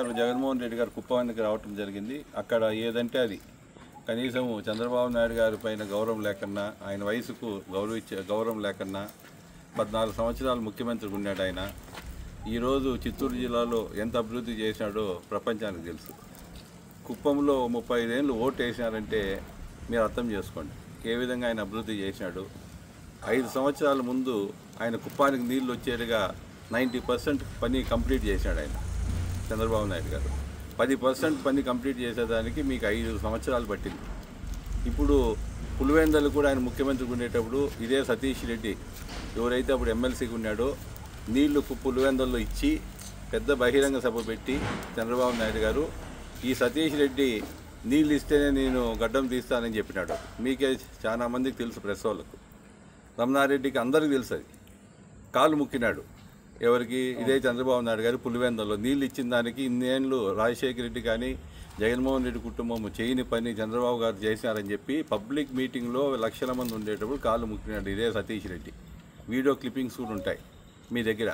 వచ్చినప్పుడు జగన్మోహన్ రెడ్డి గారు కుప్పానికి రావటం జరిగింది అక్కడ ఏదంటే అది కనీసం చంద్రబాబు నాయుడు గారి పైన గౌరవం లేకన్నా ఆయన వయసుకు గౌరవించే గౌరవం లేకన్నా పద్నాలుగు సంవత్సరాలు ముఖ్యమంత్రిగా ఉన్నాడు ఆయన ఈరోజు చిత్తూరు జిల్లాలో ఎంత అభివృద్ధి చేశాడో ప్రపంచానికి తెలుసు కుప్పంలో ముప్పై ఐదేళ్ళు ఓటు వేసినారంటే మీరు అర్థం చేసుకోండి ఏ విధంగా ఆయన అభివృద్ధి చేశాడు ఐదు సంవత్సరాల ముందు ఆయన కుప్పానికి నీళ్లు వచ్చేట్టుగా నైంటీ పర్సెంట్ పని కంప్లీట్ చేశాడు ఆయన చంద్రబాబు నాయుడు గారు పది పర్సెంట్ పని కంప్లీట్ చేసేదానికి మీకు ఐదు సంవత్సరాలు పట్టింది ఇప్పుడు పులివెందలు కూడా ఆయన ముఖ్యమంత్రిగా ఉండేటప్పుడు ఇదే సతీష్ రెడ్డి ఎవరైతే అప్పుడు ఎమ్మెల్సీగా ఉన్నాడో నీళ్లు కు- పులివెందల్లో ఇచ్చి పెద్ద బహిరంగ సభ పెట్టి చంద్రబాబు నాయుడు గారు ఈ సతీష్ రెడ్డి నీళ్ళు ఇస్తేనే నేను గడ్డం తీస్తానని చెప్పినాడు మీకే చాలా మందికి తెలుసు ప్రెస్ వాళ్ళకు రమణారెడ్డికి అందరికీ తెలుసు అది కాలు ముక్కినాడు ఎవరికి ఇదే చంద్రబాబు నాయుడు గారు పులివెందల్లో నీళ్ళు ఇచ్చిన దానికి ఇన్నేళ్ళు రాజశేఖర రెడ్డి కానీ జగన్మోహన్ రెడ్డి కుటుంబం చేయని పని చంద్రబాబు గారు చేశారని చెప్పి పబ్లిక్ మీటింగ్లో లక్షల మంది ఉండేటప్పుడు కాలు ముక్కినాడు ఇదే సతీష్ రెడ్డి వీడియో క్లిప్పింగ్స్ కూడా ఉంటాయి మీ దగ్గర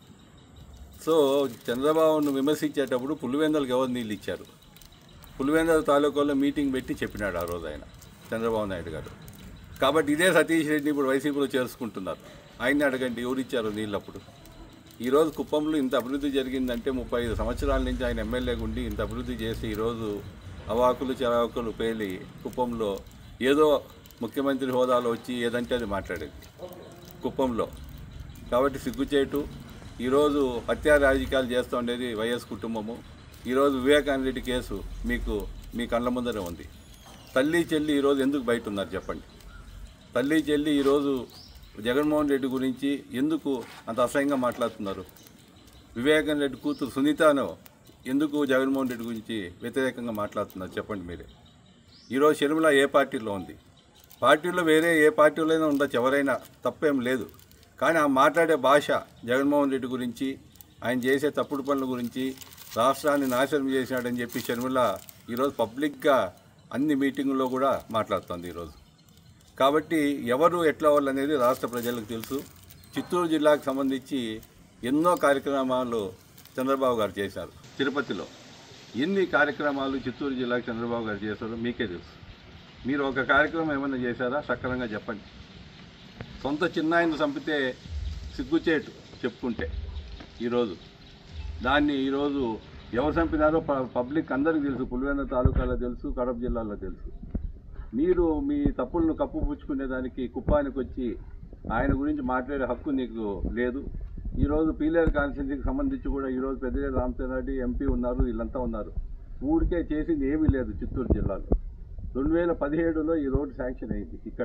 సో చంద్రబాబును విమర్శించేటప్పుడు పులివెందలకు ఎవరు నీళ్ళు ఇచ్చారు పులివెందల తాలూకాలో మీటింగ్ పెట్టి చెప్పినాడు ఆ రోజు ఆయన చంద్రబాబు నాయుడు గారు కాబట్టి ఇదే సతీష్ రెడ్డి ఇప్పుడు వైసీపీలో చేర్చుకుంటున్నారు ఆయన్ని అడగండి ఎవరు ఇచ్చారు నీళ్ళు అప్పుడు ఈరోజు కుప్పంలో ఇంత అభివృద్ధి జరిగిందంటే ముప్పై ఐదు సంవత్సరాల నుంచి ఆయన ఎమ్మెల్యేగా ఉండి ఇంత అభివృద్ధి చేసి ఈరోజు అవాకులు చరాకులు పేలి కుప్పంలో ఏదో ముఖ్యమంత్రి హోదాలో వచ్చి ఏదంటే అది మాట్లాడేది కుప్పంలో కాబట్టి సిగ్గుచేటు ఈరోజు హత్యా రాజకీయాలు చేస్తూ ఉండేది వైఎస్ కుటుంబము ఈరోజు వివేకానంద రెడ్డి కేసు మీకు మీ కళ్ళ ముందరే ఉంది తల్లి చెల్లి ఈరోజు ఎందుకు బయట ఉన్నారు చెప్పండి తల్లి చెల్లి ఈరోజు జగన్మోహన్ రెడ్డి గురించి ఎందుకు అంత అసహ్యంగా మాట్లాడుతున్నారు వివేకానంద రెడ్డి కూతురు సునీతను ఎందుకు జగన్మోహన్ రెడ్డి గురించి వ్యతిరేకంగా మాట్లాడుతున్నారు చెప్పండి మీరే ఈరోజు షర్మిల ఏ పార్టీలో ఉంది పార్టీలో వేరే ఏ పార్టీలో అయినా ఉండొచ్చు ఎవరైనా తప్పేం లేదు కానీ ఆ మాట్లాడే భాష జగన్మోహన్ రెడ్డి గురించి ఆయన చేసే తప్పుడు పనుల గురించి రాష్ట్రాన్ని నాశనం చేసినాడని చెప్పి షర్మిల ఈరోజు పబ్లిక్గా అన్ని మీటింగుల్లో కూడా మాట్లాడుతుంది ఈరోజు కాబట్టి ఎవరు ఎట్లా వాళ్ళు అనేది రాష్ట్ర ప్రజలకు తెలుసు చిత్తూరు జిల్లాకు సంబంధించి ఎన్నో కార్యక్రమాలు చంద్రబాబు గారు చేశారు తిరుపతిలో ఎన్ని కార్యక్రమాలు చిత్తూరు జిల్లాకు చంద్రబాబు గారు చేశారో మీకే తెలుసు మీరు ఒక కార్యక్రమం ఏమైనా చేశారా సక్రమంగా చెప్పండి సొంత చిన్నాయన చంపితే సిగ్గుచేటు చెప్పుకుంటే ఈరోజు దాన్ని ఈరోజు ఎవరు చంపినారో ప- పబ్లిక్ అందరికీ తెలుసు పులివెందుల తాలూకాలో తెలుసు కడప జిల్లాలో తెలుసు మీరు మీ తప్పులను కప్పుపుచ్చుకునే దానికి కుప్పానికి వచ్చి ఆయన గురించి మాట్లాడే హక్కు నీకు లేదు ఈరోజు పీలేరు కాన్స్టిట్యూన్సీకి సంబంధించి కూడా ఈరోజు పెద్దరెడ్డి రామచంద్రారెడ్డి ఎంపీ ఉన్నారు వీళ్ళంతా ఉన్నారు ఊరికే చేసింది ఏమీ లేదు చిత్తూరు జిల్లాలో రెండు వేల పదిహేడులో ఈ రోడ్డు శాంక్షన్ అయింది ఇక్కడ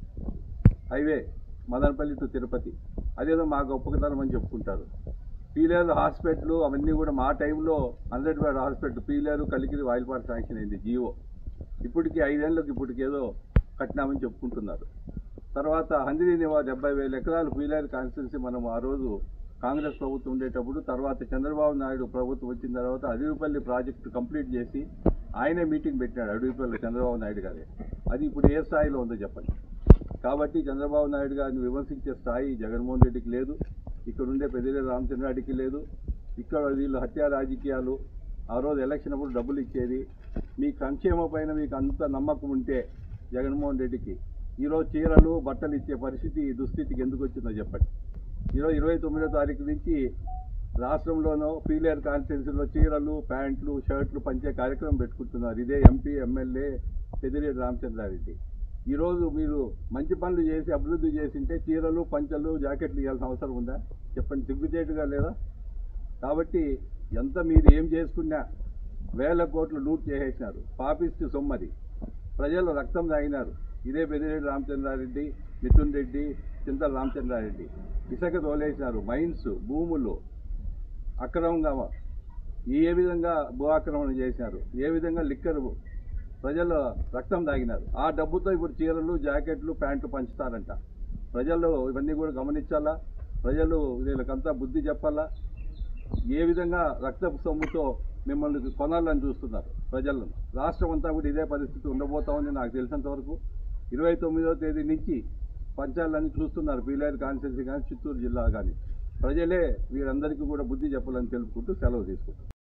హైవే మదనపల్లి టు తిరుపతి అదేదో మా గొప్పతనం అని చెప్పుకుంటారు పీలేరు హాస్పిటల్ అవన్నీ కూడా మా టైంలో hundred bed hospital Pileru Kalikiri Vayalpadu sanction అయింది జియో ఇప్పటికి ఐదేళ్లకు ఇప్పటికి ఏదో కట్టినామని చెప్పుకుంటున్నారు తర్వాత హందిరి నివా డెబ్బై వేల ఎకరాలు పీలేరు కాన్స్టిట్యున్సీ మనం ఆ రోజు కాంగ్రెస్ ప్రభుత్వం ఉండేటప్పుడు తర్వాత చంద్రబాబు నాయుడు ప్రభుత్వం వచ్చిన తర్వాత అడవిపల్లి ప్రాజెక్టు కంప్లీట్ చేసి ఆయనే మీటింగ్ పెట్టినాడు అడవిపల్లి చంద్రబాబు నాయుడు గారే అది ఇప్పుడు ఏ స్థాయిలో ఉందో చెప్పండి కాబట్టి చంద్రబాబు నాయుడు గారిని విమర్శించే స్థాయి జగన్మోహన్ రెడ్డికి లేదు ఇక్కడ ఉండే పెద్దిరెడ్డి రామచంద్రారెడ్డికి లేదు ఇక్కడ వీళ్ళు హత్యా రాజకీయాలు ఆ రోజు ఎలక్షన్ అప్పుడు డబ్బులు ఇచ్చేది మీ సంక్షేమ పైన మీకు అంత నమ్మకం ఉంటే జగన్మోహన్ రెడ్డికి ఈరోజు చీరలు బట్టలు ఇచ్చే పరిస్థితి ఈ దుస్థితికి ఎందుకు వచ్చిందో చెప్పండి ఈరోజు ఇరవై తొమ్మిదో తారీఖు నుంచి రాష్ట్రంలోనూ పీలేరు కాన్స్టిట్యున్సీలో చీరలు ప్యాంట్లు షర్ట్లు పంచే కార్యక్రమం పెట్టుకుంటున్నారు ఇదే ఎంపీ ఎమ్మెల్యే పెద్దిరెడ్డి రామచంద్రారెడ్డి ఈరోజు మీరు మంచి పనులు చేసి అభివృద్ధి చేసింటే చీరలు పంచలు జాకెట్లు ఇవ్వాల్సిన అవసరం ఉందా చెప్పండి సిగ్గుచేటుగా లేదా కాబట్టి ఎంత మీరు ఏం చేసుకున్నా వేల కోట్లు లూట్ చేసేసినారు పాపిస్తు సొమ్మది ప్రజలు రక్తం తాగినారు ఇదే పెద్దిరెడ్డి రామచంద్రారెడ్డి మిథున్ రెడ్డి చింతల రామచంద్రారెడ్డి ఇసుక తోలేసినారు మైన్స్ భూములు అక్రమంగా ఏ విధంగా భూ ఆక్రమణ చేసినారు ఏ విధంగా లిక్కర్ ప్రజలు రక్తం తాగినారు ఆ డబ్బుతో ఇప్పుడు చీరలు జాకెట్లు ప్యాంట్లు పంచుతారంట ప్రజలు ఇవన్నీ కూడా గమనించాలా ప్రజలు వీళ్ళకంతా బుద్ధి చెప్పాలా ఏ విధంగా రక్తపు సొమ్ముతో మిమ్మల్ని కొనాలని చూస్తున్నారు ప్రజలను రాష్ట్రం అంతా కూడా ఇదే పరిస్థితి ఉండబోతా ఉంది నాకు తెలిసినంత వరకు ఇరవై తొమ్మిదవ తేదీ నుంచి పంచాలని చూస్తున్నారు పీలేరు కాన్స్టిట్యున్సీ కానీ చిత్తూరు జిల్లా కానీ ప్రజలే వీరందరికీ కూడా బుద్ధి చెప్పాలని తెలుపుకుంటూ సెలవు తీసుకుంటారు